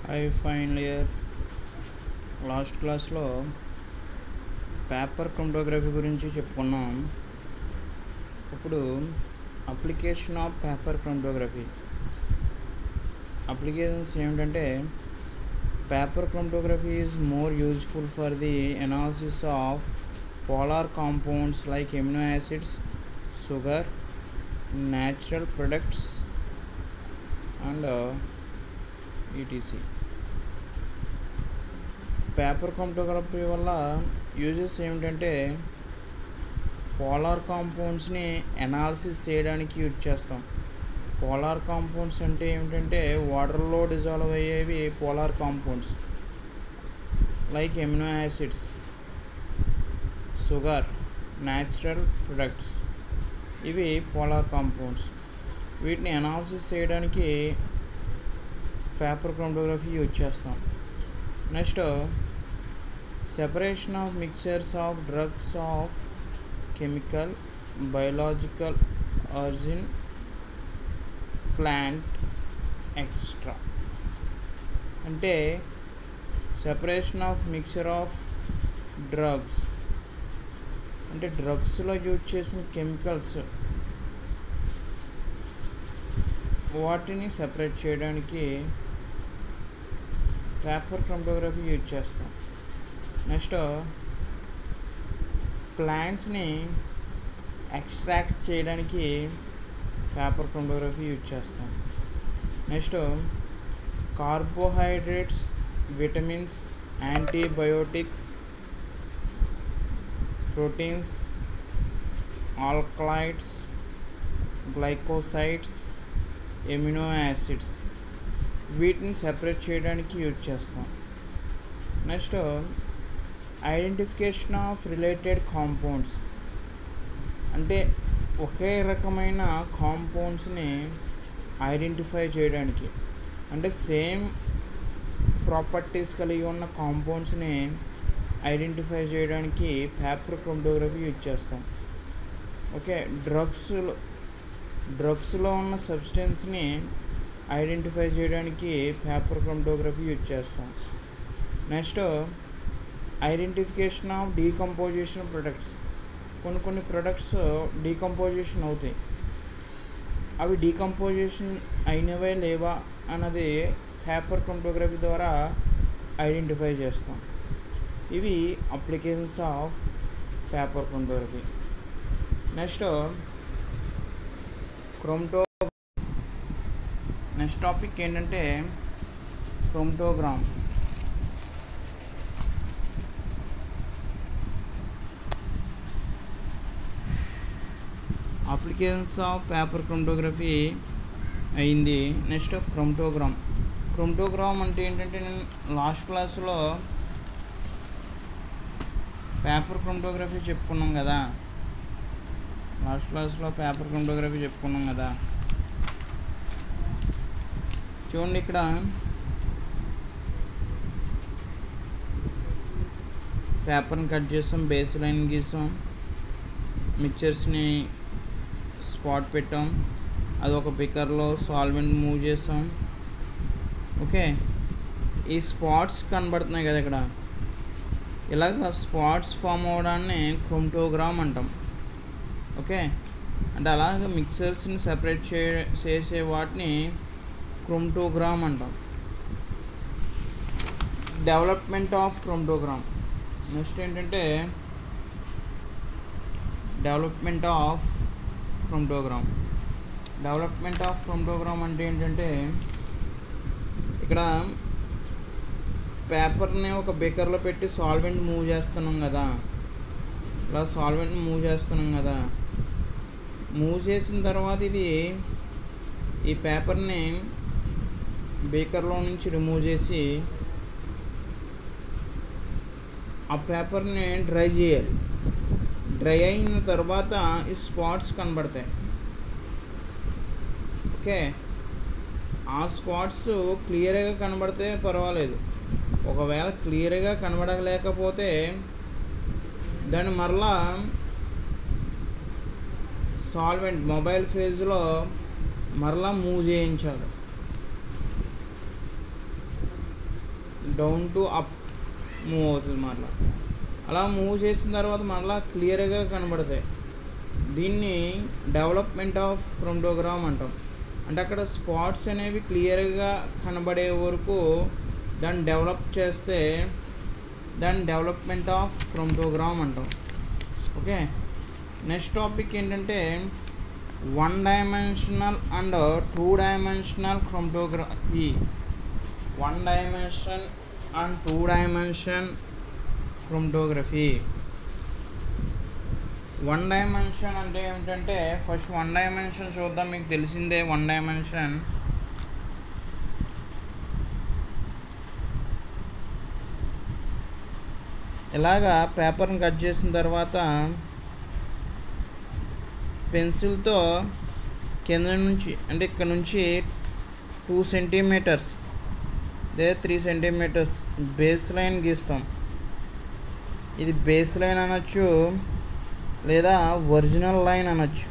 High final year last క్లాస్లో paper chromatography గురించి చెప్పుకున్నాం ఇప్పుడు application of paper chromatography applications ఏమిటంటే paper chromatography is more useful for the analysis of polar compounds like amino acids, sugar, natural products, and uh, etc. Paper chromatography వల్ల uses ఏమిటంటే polar కాంపౌండ్స్ని analysis చేయడానికి use చేస్తాం polar compounds అంటే ఏమిటంటే వాటర్లో dissolve అయ్యేవి polar compounds like amino acids sugar natural products ఇవి పోలార్ కాంపౌండ్స్ వీటిని అనాలిసిస్ చేయడానికి పేపర్ క్రోమటోగ్రఫీ యూజ్ చేస్తాం next separation of mixtures of drugs of chemical biological origin plant extra అంటే separation of mixture of drugs అంటే డ్రగ్స్లో use చేసిన chemicals వాటిని separate చేయడానికి పేపర్ క్రోమటోగ్రఫీ యూజ్ చేస్తాం నెక్స్ట్ ప్లాంట్స్ని ఎక్స్ట్రాక్ట్ చేయడానికి పేపర్ క్రోమటోగ్రఫీ యూజ్ చేస్తాం next carbohydrates vitamins antibiotics proteins alkaloids glycosides amino acids వీటిని సెపరేట్ చేయడానికి యూజ్ చేస్తాం next identification of related compounds అంటే ఒకే రకమైన కాంపౌండ్స్ని ఐడెంటిఫై చేయడానికి అంటే సేమ్ ప్రాపర్టీస్ కలిగి ఉన్న కాంపౌండ్స్ని ఐడెంటిఫై చేయడానికి పేపర్ క్రోమటోగ్రఫీ యూజ్ చేస్తాం ఓకే డ్రగ్స్లో డ్రగ్స్లో ఉన్న సబ్స్టెన్స్ని ఐడెంటిఫై చేయడానికి పేపర్ క్రోమటోగ్రఫీ యూజ్ చేస్తాం next identification of decomposition products కొన్ని కొన్ని ప్రొడక్ట్స్ డీకంపోజిషన్ అవుతాయి అవి డీకంపోజిషన్ అయినవే లేవా అన్నది పేపర్ క్రోమటోగ్రఫీ ద్వారా ఐడెంటిఫై చేస్తాం ఇవి applications of paper chromatography next క్రోమ్టో నెక్స్ట్ టాపిక్ ఏంటంటే chromatogram applications of paper chromatography అయింది నెక్స్ట్ క్రోమ్టోగ్రామ్ క్రోమ్టోగ్రామ్ అంటే ఏంటంటే నేను లాస్ట్ క్లాస్లో పేపర్ క్రోమటోగ్రఫీ చెప్పుకున్నాం కదా లాస్ట్ క్లాస్లో పేపర్ క్రోమటోగ్రఫీ చెప్పుకున్నాం కదా చూడండి ఇక్కడ పేపర్ని కట్ చేసాం బేస్ లైన్ గీసాం మిక్చర్స్ని స్పాట్ పెట్టాం అది ఒక పికర్లో సాల్వెంట్ మూవ్ చేసాం ఓకే ఈ స్పాట్స్ కనబడుతున్నాయి కదా ఇక్కడ ఇలాగ స్పాట్స్ ఫామ్ అవ్వడాన్ని క్రోమ్టోగ్రామ్ అంటాం ఓకే అంటే అలాగ మిక్సర్స్ని సెపరేట్ చే చేసే వాటిని క్రోమ్టోగ్రామ్ అంటాం డెవలప్మెంట్ ఆఫ్ క్రోమ్టోగ్రామ్ నెక్స్ట్ ఏంటంటే development of chromatogram development of chromatogram అంటే ఏంటంటే ఇక్కడ పేపర్ని ఒక బేకర్లో పెట్టి సాల్వెంట్ మూవ్ చేస్తున్నాం కదా ఇలా సాల్వెంట్ మూవ్ చేస్తున్నాం కదా మూవ్ చేసిన తర్వాత ఇది ఈ పేపర్ని బేకర్లో నుంచి రిమూవ్ చేసి ఆ పేపర్ని డ్రై చేయాలి డ్రై అయిన తర్వాత ఈ స్పాట్స్ కనబడతాయి ఓకే ఆ స్పాట్స్ క్లియర్గా కనబడితే పర్వాలేదు ఒకవేళ క్లియర్గా కనబడలేకపోతే దాన్ని మరలా సాల్వెంట్ మొబైల్ ఫేజ్లో మరలా మూవ్ చేయించాలి డౌన్ టు అప్ మూవ్ అవుతుంది మరలా అలా మూవ్ చేసిన తర్వాత మరలా క్లియర్గా కనబడతాయి దీన్ని డెవలప్మెంట్ ఆఫ్ క్రోమటోగ్రామ్ అంటాం అంటే అక్కడ స్పాట్స్ అనేవి క్లియర్గా కనబడే వరకు దాన్ని డెవలప్ చేస్తే దాన్ని డెవలప్మెంట్ ఆఫ్ క్రోమటోగ్రామ్ అంటాం ఓకే నెక్స్ట్ టాపిక్ ఏంటంటే one dimensional and two dimensional chromatography one dimension and two dimension chromatography one dimension అంటే ఏమిటంటే ఫస్ట్ వన్ డైమెన్షన్ చూద్దాం మీకు తెలిసిందే వన్ డైమెన్షన్ ఇలాగా పేపర్ని కట్ చేసిన తర్వాత పెన్సిల్తో కింద నుంచి అంటే ఇక్కడ నుంచి టూ సెంటీమీటర్స్ లేదా త్రీ సెంటీమీటర్స్ బేస్ లైన్ గీస్తాం ఇది బేస్ లైన్ అనొచ్చు లేదా ఒరిజినల్ లైన్ అనొచ్చు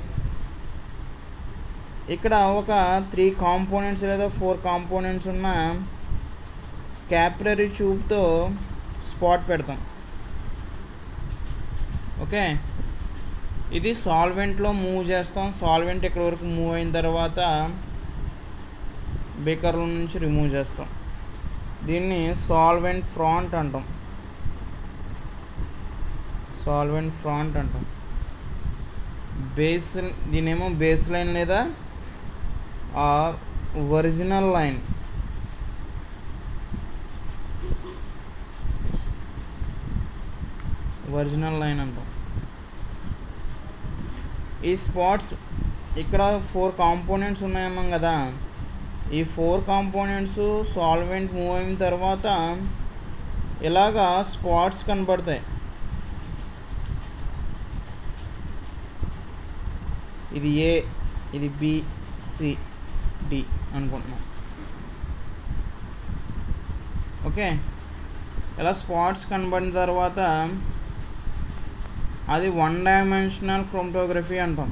ఇక్కడ ఒక త్రీ కాంపోనెంట్స్ లేదా ఫోర్ కాంపోనెంట్స్ ఉన్న క్యాపిలరీ ట్యూబ్తో స్పాట్ పెడతాం ఓకే ఇది సాల్వెంట్లో మూవ్ చేస్తాం సాల్వెంట్ ఇక్కడ వరకు మూవ్ అయిన తర్వాత బేకర్ల నుంచి రిమూవ్ చేస్తాం దీన్ని సాల్వెంట్ ఫ్రాంట్ అంటాం సాల్వెంట్ ఫ్రాంట్ అంటాం బేస్ దీనేమో బేస్ లైన్ లేదా or original line original line అంటాం ఈ స్పాట్స్ ఇక్కడ ఫోర్ కాంపోనెంట్స్ ఉన్నాయన్నాం కదా ఈ ఫోర్ కాంపోనెంట్స్ సాల్వెంట్ మూవ్ అయిన తర్వాత ఇలాగా స్పాట్స్ కనబడతాయి ఇది ఏ ఇది బి సి డి అనుకుంటున్నాం ఓకే ఇలా స్పాట్స్ కనబడిన తర్వాత అది వన్ డైమెన్షనల్ క్రోమటోగ్రఫీ అంటాం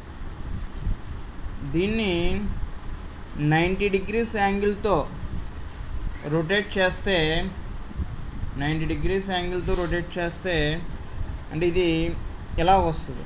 దీన్ని నైంటీ డిగ్రీస్ యాంగిల్తో రొటేట్ చేస్తే నైంటీ డిగ్రీస్ యాంగిల్తో రొటేట్ చేస్తే అంటే ఇది ఎలా వస్తుంది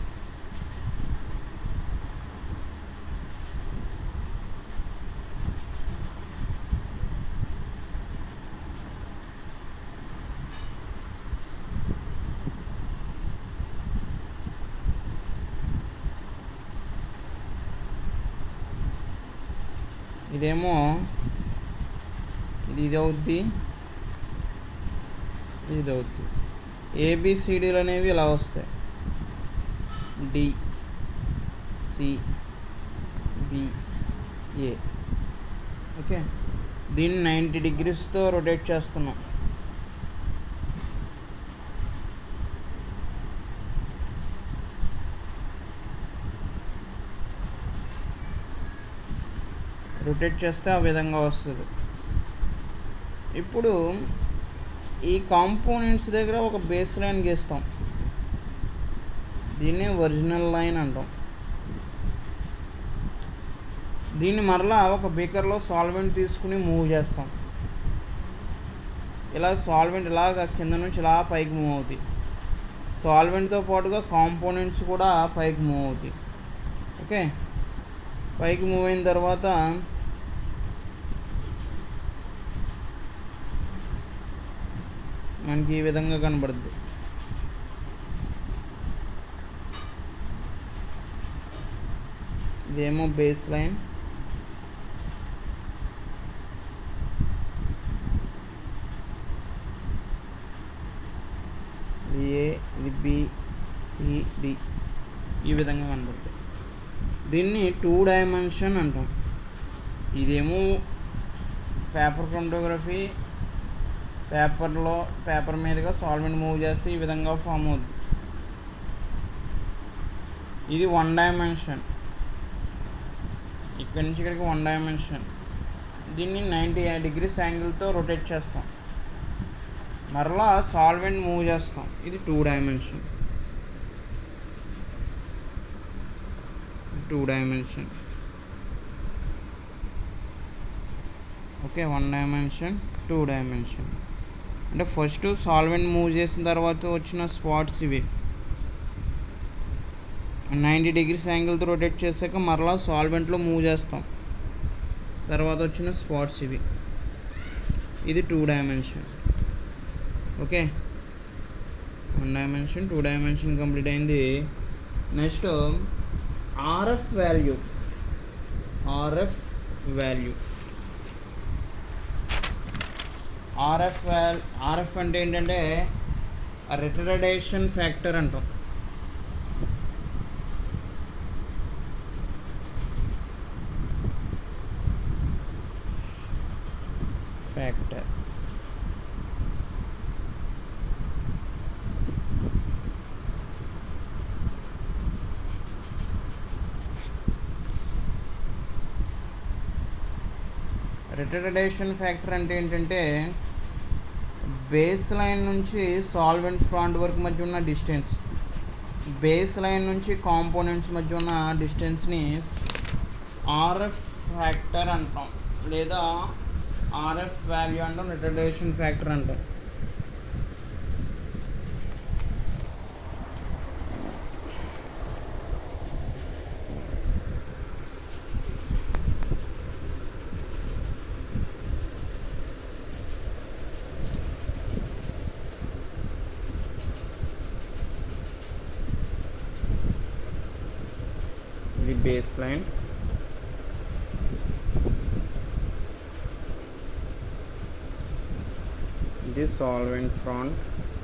ఇదేమో ఇది ఇది అవుద్ది ఇది అవుద్ది ఏబిసిడీలు అనేవి ఇలా వస్తాయి D C B A okay దీన్ని నైంటీ డిగ్రీస్తో రొటేట్ చేస్తున్నాం రొటేట్ చేస్తే ఆ విధంగా వస్తుంది ఇప్పుడు ఈ కాంపోనెంట్స్ దగ్గర ఒక బేస్ లైన్ గీస్తాం దీన్నే ఒరిజినల్ లైన్ అంటాం దీన్ని మరలా ఒక బీకర్లో సాల్వెంట్ తీసుకుని మూవ్ చేస్తాం ఇలా సాల్వెంట్ ఇలాగ కింద నుంచి ఇలా పైకి మూవ్ అవుతాయి సాల్వెంట్తో పాటుగా కాంపోనెంట్స్ కూడా పైకి మూవ్ అవుతాయి ఓకే పైకి మూవ్ అయిన తర్వాత మనకి ఈ విధంగా కనబడుద్ది ఇదేమో బేస్ లైన్ ఇది ఏ ఇది బి సి డి ఈ విధంగా కనబడుతుంది దీన్ని టూ డైమెన్షన్ అంటాం ఇదేమో పేపర్ క్రోమటోగ్రఫీ పేపర్లో పేపర్ మీదుగా సాల్వెంట్ మూవ్ చేస్తే ఈ విధంగా ఫామ్ అవుద్ది ఇది వన్ డైమెన్షన్ ఇక్కడి నుంచి ఇక్కడికి వన్ డైమెన్షన్ దీన్ని నైంటీ డిగ్రీస్ యాంగిల్తో రొటేట్ చేస్తాం మరలా సాల్వెంట్ మూవ్ చేస్తాం ఇది two dimension two dimension okay one dimension two dimension అంటే ఫస్ట్ సాల్వెంట్ మూవ్ చేసిన తర్వాత వచ్చిన స్పాట్స్ ఇవి నైంటీ డిగ్రీస్ యాంగిల్తో రొటేట్ చేశాక మరలా సాల్వెంట్లో మూవ్ చేస్తాం తర్వాత వచ్చిన స్పాట్స్ ఇవి ఇది two dimension okay one dimension two dimension complete అయింది next RF value RF value RF వాల్ ఆర్ఎఫ్ అంటే ఏంటంటే రిటర్డేషన్ ఫ్యాక్టర్ అంటాం ఫ్యాక్టర్ రిటర్డేషన్ ఫ్యాక్టర్ అంటే ఏంటంటే బేస్ లైన్ నుంచి సాల్వెంట్ ఫ్రాంట్ వరకు మధ్య ఉన్న డిస్టెన్స్ బేస్ లైన్ నుంచి కాంపోనెంట్స్ మధ్య ఉన్న డిస్టెన్స్ని ఆర్ఎఫ్ ఫ్యాక్టర్ అంటాం లేదా ఆర్ఎఫ్ వాల్యూ అంటాం రిటర్డేషన్ ఫ్యాక్టర్ అంటాం ఇది బేస్ లైన్ ఇది solvent front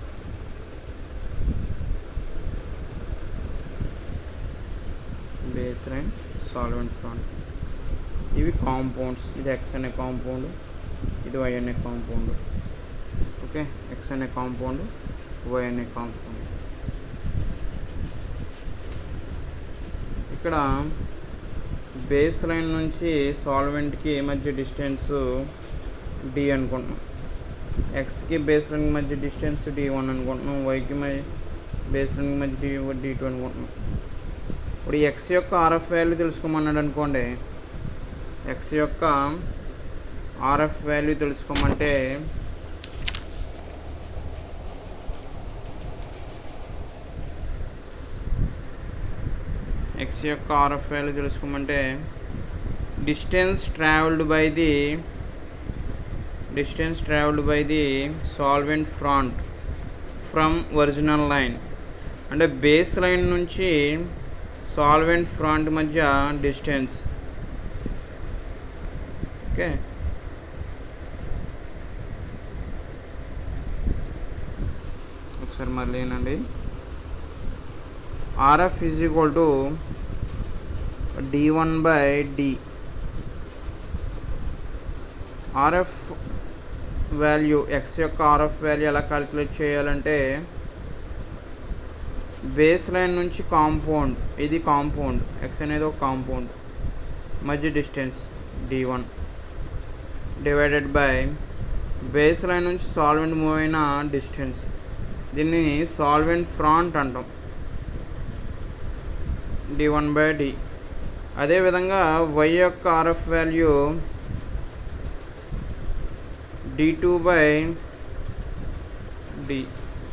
base line solvent front ఇవి కాంపౌండ్స్ ఇది ఎక్స్ అనే కాంపౌండ్ ఇది వై అనే కాంపౌండ్ ఓకే ఎక్స్ అనే కాంపౌండ్ వై అనే కాంపౌండ్ ఇక్కడ బేస్ లైన్ నుంచి సాల్వెంట్కి మధ్య డిస్టెన్స్ డి అనుకుంటున్నాం ఎక్స్కి బేస్ లైన్ మధ్య డిస్టెన్స్ డి వన్ అనుకుంటున్నాం వైకి మధ్య బేస్ లైన్ మధ్య డి డి టూ అనుకుంటున్నాం ఇప్పుడు ఎక్స్ యొక్క ఆర్ఎఫ్ వాల్యూ తెలుసుకోమన్నాడు అనుకోండి ఎక్స్ యొక్క ఆర్ఎఫ్ వాల్యూ తెలుసుకోమంటే ఎక్స్ యొక్క ఆర్ఎఫ్ వాల్యూ తెలుసుకోమంటే distance travelled by the distance travelled by the solvent front from original line అంటే బేస్ లైన్ నుంచి సాల్వెంట్ ఫ్రాంట్ మధ్య డిస్టెన్స్ ఓకే ఒకసారి మళ్ళీ ఏనండి RF is equal to D one by D RF value X యొక్క RF value ఎలా calculate చేయాలంటే base line నుంచి కాంపౌండ్ ఇది కాంపౌండ్ ఎక్స్ అనేది ఒక కాంపౌండ్ మధ్య distance D one divided by base line నుంచి సాల్వెంట్ మూవ్ అయిన డిస్టెన్స్ దీన్ని సాల్వెంట్ ఫ్రాంట్ అంటాం డి వన్ బై డి అదేవిధంగా వై యొక్క RF value D two by D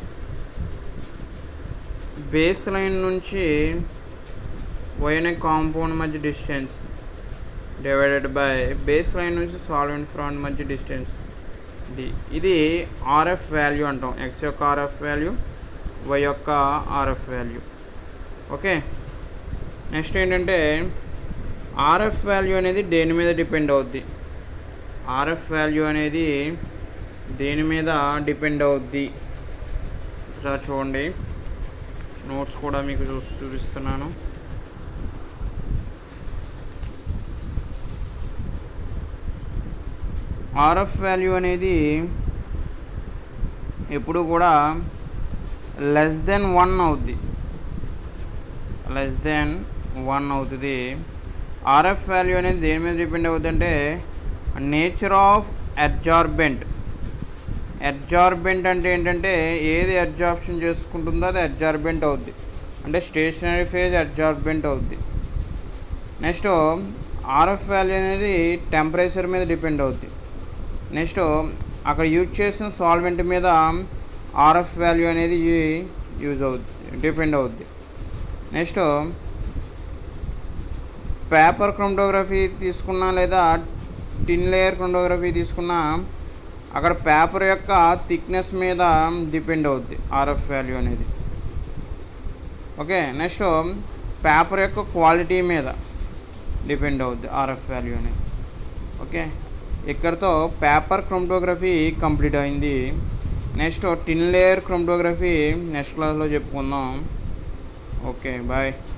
base line నుంచి వై అనే కాంపౌండ్ మధ్య distance divided by base line నుంచి సాల్వెంట్ ఫ్రాంట్ మధ్య డిస్టెన్స్ డి ఇది ఆర్ఎఫ్ వాల్యూ అంటాం ఎక్స్ యొక్క ఆర్ఎఫ్ వాల్యూ వై యొక్క ఆర్ఎఫ్ వాల్యూ ఓకే నెక్స్ట్ ఏంటంటే ఆర్ఎఫ్ వాల్యూ అనేది దేని మీద డిపెండ్ అవుద్ది ఆర్ఎఫ్ వాల్యూ అనేది దేని మీద డిపెండ్ అవుద్ది ఒకసారి చూడండి నోట్స్ కూడా మీకు చూ చూపిస్తున్నాను ఆర్ఎఫ్ వాల్యూ అనేది ఎప్పుడు కూడా లెస్ దెన్ వన్ అవుద్ది లెస్ దెన్ వన్ అవుతుంది ఆర్ఎఫ్ వాల్యూ అనేది దేని మీద డిపెండ్ అవుతుంది అంటే నేచర్ ఆఫ్ అబ్జార్బెంట్ అబ్జార్బెంట్ అంటే ఏంటంటే ఏది అబ్జార్ప్షన్ చేసుకుంటుందో అది అబ్జార్బెంట్ అవుద్ది అంటే స్టేషనరీ ఫేజ్ అబ్జార్బెంట్ అవుద్ది నెక్స్ట్ ఆర్ఎఫ్ వాల్యూ అనేది టెంపరేచర్ మీద డిపెండ్ అవుద్ది నెక్స్ట్ అక్కడ యూజ్ చేసిన సాల్వెంట్ మీద ఆర్ఎఫ్ వాల్యూ అనేది యూజ్ అవుద్ది డిపెండ్ అవుద్ది నెక్స్ట్ పేపర్ క్రోమటోగ్రఫీ తీసుకున్నా లేదా టిన్ లేయర్ క్రోమటోగ్రఫీ తీసుకున్నా అక్కడ పేపర్ యొక్క థిక్నెస్ మీద డిపెండ్ అవుద్ది ఆర్ఎఫ్ వాల్యూ అనేది ఓకే నెక్స్ట్ పేపర్ యొక్క క్వాలిటీ మీద డిపెండ్ అవుద్ది ఆర్ఎఫ్ వాల్యూ అనేది ఓకే ఇక్కడతో పేపర్ క్రోమటోగ్రఫీ కంప్లీట్ అయింది next thin layer chromatography next క్లాస్లో చెప్పుకుందాం ఓకే బాయ్